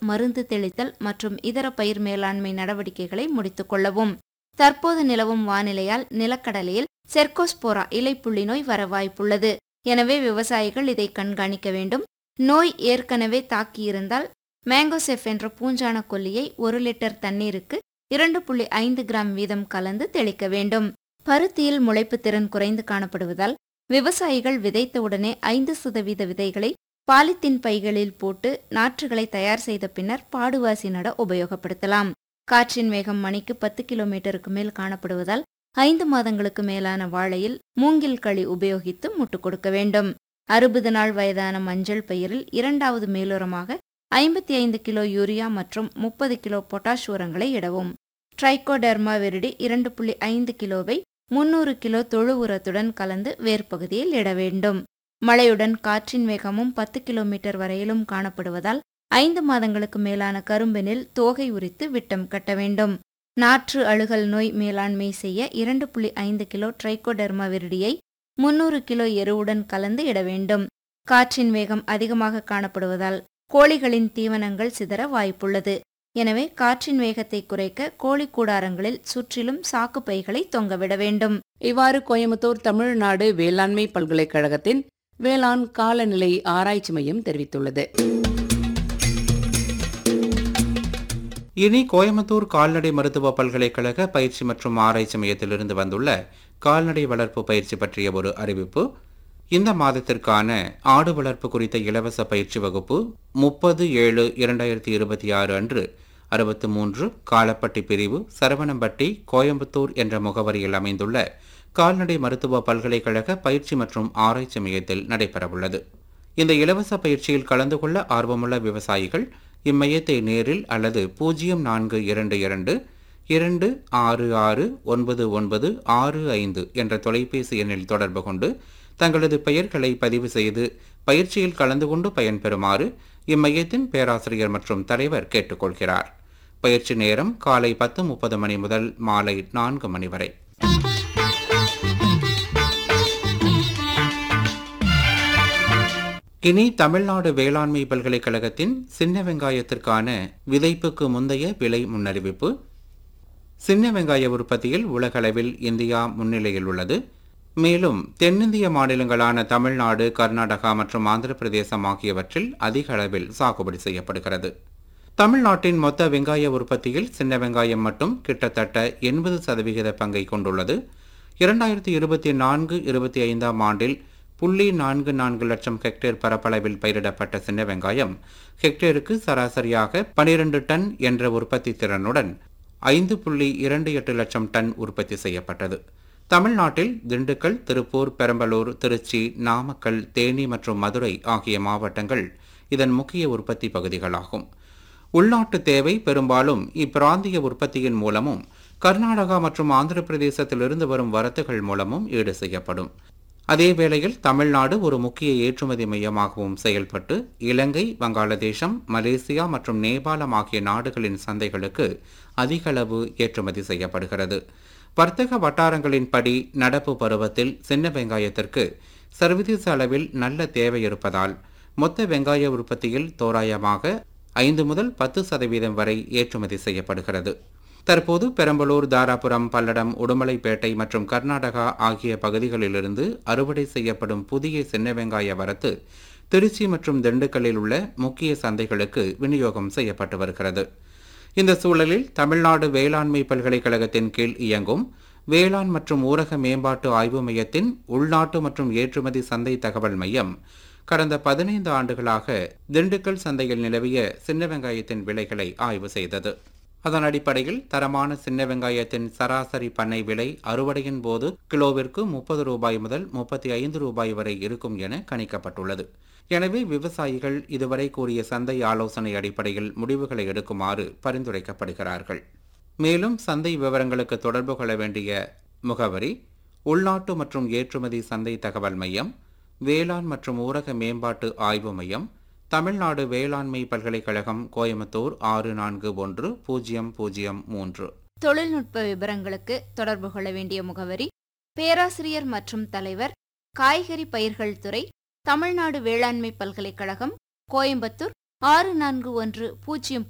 மருந்து தெளித்தல் மற்றும் இதர பயிர் மேலாண்மை நடவடிக்கைகளை முடித்துக் கொள்ளவும் தற்போது நிலவும் வானிலையால் நிலக்கடலையில் செர்கோஸ்போரா இலைப்புள்ளி நோய் வர வாய்ப்புள்ளது எனவே விவசாயிகள் இதை கண்காணிக்க வேண்டும் நோய் ஏற்கனவே தாக்கியிருந்தால் மேங்கோசெஃப் என்ற பூஞ்சான கொல்லியை ஒரு லிட்டர் தண்ணீருக்கு இரண்டு புள்ளி ஐந்து கிராம் வீதம் கலந்து தெளிக்க வேண்டும் பருத்தியில் முளைப்பு திறன் குறைந்து காணப்படுவதால் விவசாயிகள் விதைத்தவுடனே ஐந்து சதவீத விதைகளை பாலித்தீன் பைகளில் போட்டு நாற்றுகளை தயார் செய்த பின்னர் பாடுவாசி நட உபயோகப்படுத்தலாம் காற்றின் வேகம் மணிக்கு பத்து கிலோமீட்டருக்கு மேல் காணப்படுவதால் ஐந்து மாதங்களுக்கு மேலான வாழையில் மூங்கில் களி உபயோகித்து முட்டு கொடுக்க வேண்டும் அறுபது நாள் வயதான மஞ்சள் பயிரில் இரண்டாவது மேலுரமாக ஐம்பத்தி ஐந்து கிலோ யூரியா மற்றும் முப்பது கிலோ பொட்டாஷ் உரங்களை இடவும் ட்ரைகோடெர்மா விரிடி இரண்டு புள்ளி ஐந்து கிலோவை முன்னூறு கிலோ தொழு உரத்துடன் கலந்து வேர்ப்பகுதியில் இட வேண்டும் மழையுடன் காற்றின் வேகமும் பத்து கிலோமீட்டர் வரையிலும் காணப்படுவதால் ஐந்து மாதங்களுக்கு மேலான கரும்பினில் தோகை உரித்து விட்டம் கட்ட வேண்டும் நாற்று அழுகல் நோய் மேலாண்மை செய்ய இரண்டு புள்ளி ஐந்து கிலோ ட்ரைகோடெர்மா விரிடியை முன்னூறு கிலோ எருவுடன் கலந்து இட வேண்டும் காற்றின் வேகம் அதிகமாக காணப்படுவதால் கோழிகளின் தீவனங்கள் சிதற வாய்ப்புள்ளது எனவே காற்றின் வேகத்தை குறைக்க கோழி கூடாரங்களில் சுற்றிலும் சாக்கு பைகளை தொங்கவிட வேண்டும் இவ்வாறு கோயம்புத்தூர் தமிழ்நாடு வேளாண்மை பல்கலைக்கழகத்தின் வேளாண் காலநிலை ஆராய்ச்சி மையம் தெரிவித்துள்ளது இனி கோயம்புத்தூர் கால்நடை மருத்துவ பல்கலைக்கழக பயிற்சி மற்றும் ஆராய்ச்சி மையத்திலிருந்து வந்துள்ள கால்நடை வளர்ப்பு பயிற்சி பற்றிய ஒரு அறிவிப்பு இந்த மாதத்திற்கான ஆடு வளர்ப்பு குறித்த இலவச பயிற்சி வகுப்பு முப்பது ஏழு இரண்டாயிரத்தி இருபத்தி ஆறு அன்று அறுபத்து மூன்று காலப்பட்டி பிரிவு சரவணம்பட்டி கோயம்புத்தூர் என்ற முகவரியில் அமைந்துள்ள கால்நடை மருத்துவ பல்கலைக்கழக பயிற்சி மற்றும் ஆராய்ச்சி மையத்தில் நடைபெறவுள்ளது இந்த இலவச பயிற்சியில் கலந்து கொள்ள ஆர்வமுள்ள விவசாயிகள் இம்மையத்தை நேரில் அல்லது பூஜ்ஜியம் நான்கு இரண்டு இரண்டு இரண்டு ஆறு ஆறு ஒன்பது ஒன்பது ஆறு ஐந்து என்ற தொலைபேசி எண்ணில் தொடர்பு கொண்டு தங்களது பெயர்களை பதிவு செய்து பயிற்சியில் கலந்து கொண்டு பயன்பெறுமாறு இம்மையத்தின் பேராசிரியர் மற்றும் தலைவர் கேட்டுக்கொள்கிறார் பயிற்சி நேரம் காலை பத்து முப்பது மணி முதல் மாலை நான்கு மணி வரை இனி தமிழ்நாடு வேளாண்மை பல்கலைக்கழகத்தின் சின்ன வெங்காயத்திற்கான விதைப்புக்கு முந்தைய விலை முன்னறிவிப்பு சின்ன வெங்காய உற்பத்தியில் உலகளவில் இந்தியா முன்னிலையில் உள்ளது மேலும் தென்னிந்திய மாநிலங்களான தமிழ்நாடு கர்நாடகா மற்றும் ஆந்திர பிரதேசம் ஆகியவற்றில் அதிக அளவில் சாகுபடி செய்யப்படுகிறது தமிழ்நாட்டின் மொத்த வெங்காய உற்பத்தியில் சின்ன வெங்காயம் மட்டும் கிட்டத்தட்ட எண்பது சதவிகித பங்கை கொண்டுள்ளது இரண்டாயிரத்தி இருபத்தி நான்கு இருபத்தி ஐந்தாம் ஆண்டில் புள்ளி நான்கு நான்கு லட்சம் ஹெக்டேர் பரப்பளவில் பயிரிடப்பட்ட சின்ன வெங்காயம் ஹெக்டேருக்கு சராசரியாக பனிரெண்டு டன் என்ற உற்பத்தி திறனுடன் ஐந்து புள்ளி இரண்டு எட்டு லட்சம் டன் உற்பத்தி செய்யப்பட்டது தமிழ்நாட்டில் திண்டுக்கல் திருப்பூர் பெரம்பலூர் திருச்சி நாமக்கல் தேனி மற்றும் மதுரை ஆகிய மாவட்டங்கள் இதன் முக்கிய உற்பத்தி பகுதிகளாகும் உள்நாட்டு தேவை பெரும்பாலும் இப்பிராந்திய உற்பத்தியின் மூலமும் கர்நாடகா மற்றும் ஆந்திர பிரதேசத்திலிருந்து வரும் வரத்துகள் மூலமும் ஈடு செய்யப்படும் அதே வேளையில் தமிழ்நாடு ஒரு முக்கிய ஏற்றுமதி மையமாகவும் செயல்பட்டு இலங்கை வங்காளதேசம் மலேசியா மற்றும் நேபாளம் ஆகிய நாடுகளின் சந்தைகளுக்கு அதிக அளவு ஏற்றுமதி செய்யப்படுகிறது வர்த்தக வட்டாரங்களின்படி நடப்பு பருவத்தில் சின்ன வெங்காயத்திற்கு சர்வதேச அளவில் நல்ல தேவை இருப்பதால் மொத்த வெங்காய உற்பத்தியில் தோராயமாக ஐந்து முதல் பத்து சதவீதம் வரை ஏற்றுமதி செய்யப்படுகிறது தற்போது பெரம்பலூர் தாராபுரம் பல்லடம் உடுமலைப்பேட்டை மற்றும் கர்நாடகா ஆகிய பகுதிகளிலிருந்து அறுவடை செய்யப்படும் புதிய சின்ன வெங்காய வரத்து திருச்சி மற்றும் திண்டுக்கல்லில் உள்ள முக்கிய சந்தைகளுக்கு விநியோகம் செய்யப்பட்டு வருகிறது இந்த சூழலில் தமிழ்நாடு வேளாண்மை பல்கலைக்கழகத்தின் கீழ் இயங்கும் வேளாண் மற்றும் ஊரக மேம்பாட்டு ஆய்வு மையத்தின் உள்நாட்டு மற்றும் ஏற்றுமதி சந்தை தகவல் மையம் கடந்த பதினைந்து ஆண்டுகளாக திண்டுக்கல் சந்தையில் நிலவிய சின்ன வெங்காயத்தின் விலைகளை ஆய்வு செய்தது அதன் அடிப்படையில் தரமான சின்ன வெங்காயத்தின் சராசரி பண்ணை விலை அறுவடையின் போது கிலோவிற்கு முப்பது ரூபாய் முதல் முப்பத்தி ஐந்து ரூபாய் வரை இருக்கும் என கணிக்கப்பட்டுள்ளது எனவே விவசாயிகள் இதுவரை கூறிய சந்தை ஆலோசனை அடிப்படையில் முடிவுகளை எடுக்குமாறு பரிந்துரைக்கப்படுகிறார்கள் மேலும் சந்தை விவரங்களுக்கு தொடர்பு கொள்ள வேண்டிய முகவரி உள்நாட்டு மற்றும் ஏற்றுமதி சந்தை தகவல் மையம் வேளாண் மற்றும் ஊரக மேம்பாட்டு ஆய்வு மையம் தமிழ்நாடு வேளாண்மை பல்கலைக்கழகம் கோயம்புத்தூர் ஆறு நான்கு ஒன்று பூஜ்ஜியம் பூஜ்ஜியம் மூன்று தொழில்நுட்ப விவரங்களுக்கு தொடர்பு கொள்ள வேண்டிய முகவரி பேராசிரியர் மற்றும் தலைவர் காய்கறி பயிர்கள் துறை தமிழ்நாடு வேளாண்மை பல்கலைக்கழகம் கோயம்புத்தூர் ஆறு நான்கு ஒன்று பூஜ்ஜியம்